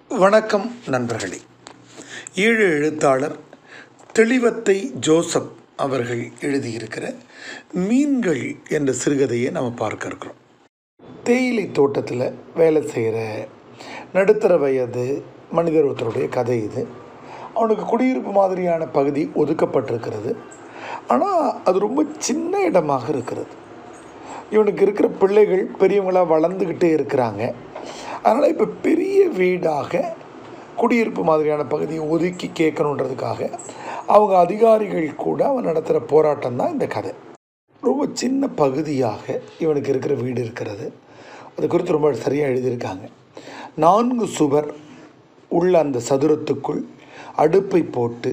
வணக்கம் நண்பர்களே ஏழு எழுத்தாளர் தெளிவத்தை ஜோசப் அவர்கள் எழுதியிருக்கிற மீன்கள் என்ற சிறுகதையை நம்ம பார்க்க இருக்கிறோம் தேயிலை தோட்டத்தில் வேலை செய்கிற நடுத்தர வயது மனிதர் ஒருத்தருடைய கதை இது அவனுக்கு குடியிருப்பு மாதிரியான பகுதி ஒதுக்கப்பட்டிருக்கிறது ஆனால் அது ரொம்ப சின்ன இடமாக இருக்கிறது இவனுக்கு இருக்கிற பிள்ளைகள் பெரியவங்களாக வளர்ந்துக்கிட்டே இருக்கிறாங்க அதனால் இப்போ பெரிய வீடாக குடியிருப்பு மாதிரியான பகுதியை ஒதுக்கி கேட்கணுன்றதுக்காக அவங்க அதிகாரிகள் கூட அவன் நடத்துகிற போராட்டம் தான் இந்த கதை ரொம்ப சின்ன பகுதியாக இவனுக்கு இருக்கிற வீடு இருக்கிறது அது குறித்து ரொம்ப சரியாக எழுதியிருக்காங்க நான்கு சுவர் உள்ள அந்த சதுரத்துக்குள் அடுப்பை போட்டு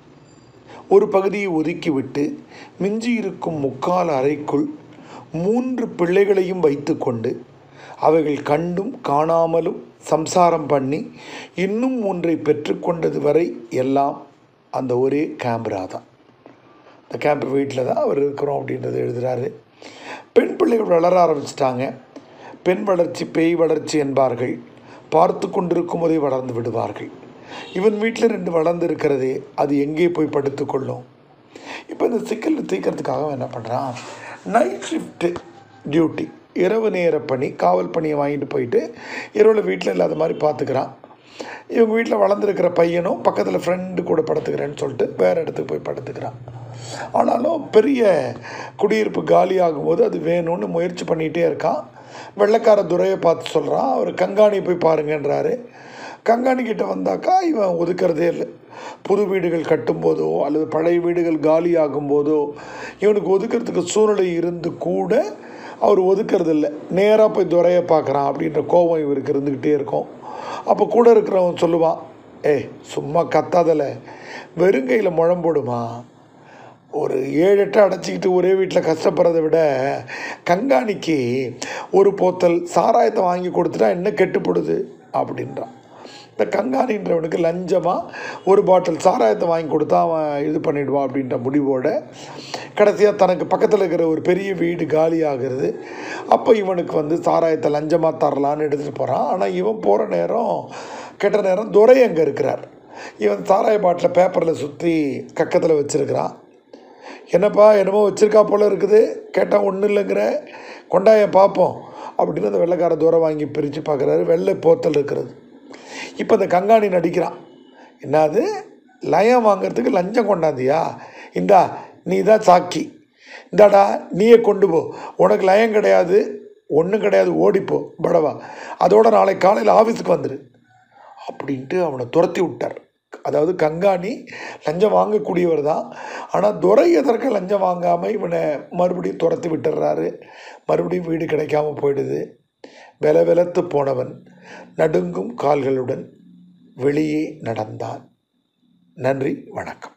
ஒரு பகுதியை ஒதுக்கிவிட்டு மிஞ்சி இருக்கும் முக்கால் அறைக்குள் மூன்று பிள்ளைகளையும் வைத்துக்கொண்டு அவைகள் கண்டும் காணாமலும் சம்சாரம் பண்ணி இன்னும் ஒன்றை பெற்றுக்கொண்டது வரை எல்லாம் அந்த ஒரே கேமரா தான் இந்த கேம்ப் வீட்டில் தான் அவர் இருக்கிறோம் அப்படின்றத எழுதுகிறாரு பெண் பிள்ளைகள் வளர ஆரம்பிச்சிட்டாங்க பெண் வளர்ச்சி பேய் வளர்ச்சி என்பார்கள் பார்த்து கொண்டிருக்கும் போதே வளர்ந்து விடுவார்கள் இவன் வீட்டில் ரெண்டு வளர்ந்து இருக்கிறதே அது எங்கே போய் படுத்துக்கொள்ளும் இப்போ இந்த சிக்கல் தீர்க்கறதுக்காக அவன் என்ன பண்ணுறான் நைட் ஷிஃப்ட்டு டியூட்டி இரவு நேர பணி காவல் பணியை வாங்கிட்டு போயிட்டு இரவில் வீட்டில் இல்லாத மாதிரி பார்த்துக்கிறான் இவங்க வீட்டில் வளர்ந்துருக்கிற பையனும் பக்கத்தில் ஃப்ரெண்டு கூட படுத்துக்கிறேன்னு சொல்லிட்டு வேறு இடத்துக்கு போய் படுத்துக்கிறான் ஆனாலும் பெரிய குடியிருப்பு காலி ஆகும்போது அது வேணும்னு முயற்சி பண்ணிகிட்டே இருக்கான் வெள்ளைக்கார துறையை பார்த்து சொல்கிறான் அவர் கங்காணி போய் பாருங்கன்றாரு கங்காணி கிட்ட வந்தாக்கா இவன் ஒதுக்கிறதே இல்லை புது வீடுகள் கட்டும்போதோ அல்லது பழைய வீடுகள் காலி ஆகும்போதோ இவனுக்கு ஒதுக்கிறதுக்கு சூழ்நிலை இருந்து கூட அவர் ஒதுக்கிறது இல்லை நேராக போய் துறையை பார்க்குறான் அப்படின்ற கோபம் இவருக்கு இருந்துக்கிட்டே இருக்கும் அப்போ கூட இருக்கிறவன் சொல்லுவான் ஏய் சும்மா கத்தாதல வெறுங்கையில் முழம்போடுமா ஒரு ஏழு எட்டு அடைச்சிக்கிட்டு ஒரே வீட்டில் கஷ்டப்படுறதை விட கங்காணிக்கு ஒரு போத்தல் சாராயத்தை வாங்கி கொடுத்துட்டா என்ன கெட்டுப்படுது அப்படின்றான் இந்த கங்காணின்றவனுக்கு லஞ்சமாக ஒரு பாட்டில் சாராயத்தை வாங்கி கொடுத்தா அவன் இது பண்ணிடுவான் அப்படின்ற முடிவோட கடைசியாக தனக்கு பக்கத்தில் இருக்கிற ஒரு பெரிய வீடு காலி ஆகிறது அப்போ இவனுக்கு வந்து சாராயத்தை லஞ்சமாக தரலான்னு எடுத்துகிட்டு போகிறான் ஆனால் இவன் போகிற நேரம் கெட்ட நேரம் துரை அங்கே இருக்கிறார் இவன் சாராய பாட்டில் பேப்பரில் சுற்றி கக்கத்தில் வச்சுருக்கிறான் என்னப்பா என்னமோ வச்சுருக்கா போல் இருக்குது கேட்டால் ஒன்றும் இல்லைங்கிற கொண்டாய பார்ப்போம் அப்படின்னு அந்த வெள்ளைக்கார தூரம் வாங்கி பிரித்து பார்க்குறாரு வெள்ளை போத்தல் இருக்கிறது இப்போ இந்த கங்காணி நடிக்கிறான் என்னது லயம் வாங்கிறதுக்கு லஞ்சம் கொண்டாந்தியா இந்தா நீ தான் சாக்கி இந்தாடா நீயே கொண்டு போ உனக்கு லயம் கிடையாது ஒன்றும் கிடையாது ஓடிப்போ படவா அதோட நாளைக்கு காலையில் ஆஃபீஸுக்கு வந்துடு அப்படின்ட்டு அவனை துரத்தி விட்டார் அதாவது கங்காணி லஞ்சம் வாங்கக்கூடியவர் தான் ஆனால் துரை எதற்கு லஞ்சம் வாங்காமல் இவனை மறுபடியும் துரத்தி விட்டுறாரு மறுபடியும் வீடு கிடைக்காம போயிடுது வெல வெலத்து போனவன் நடுங்கும் கால்களுடன் வெளியே நடந்தான் நன்றி வணக்கம்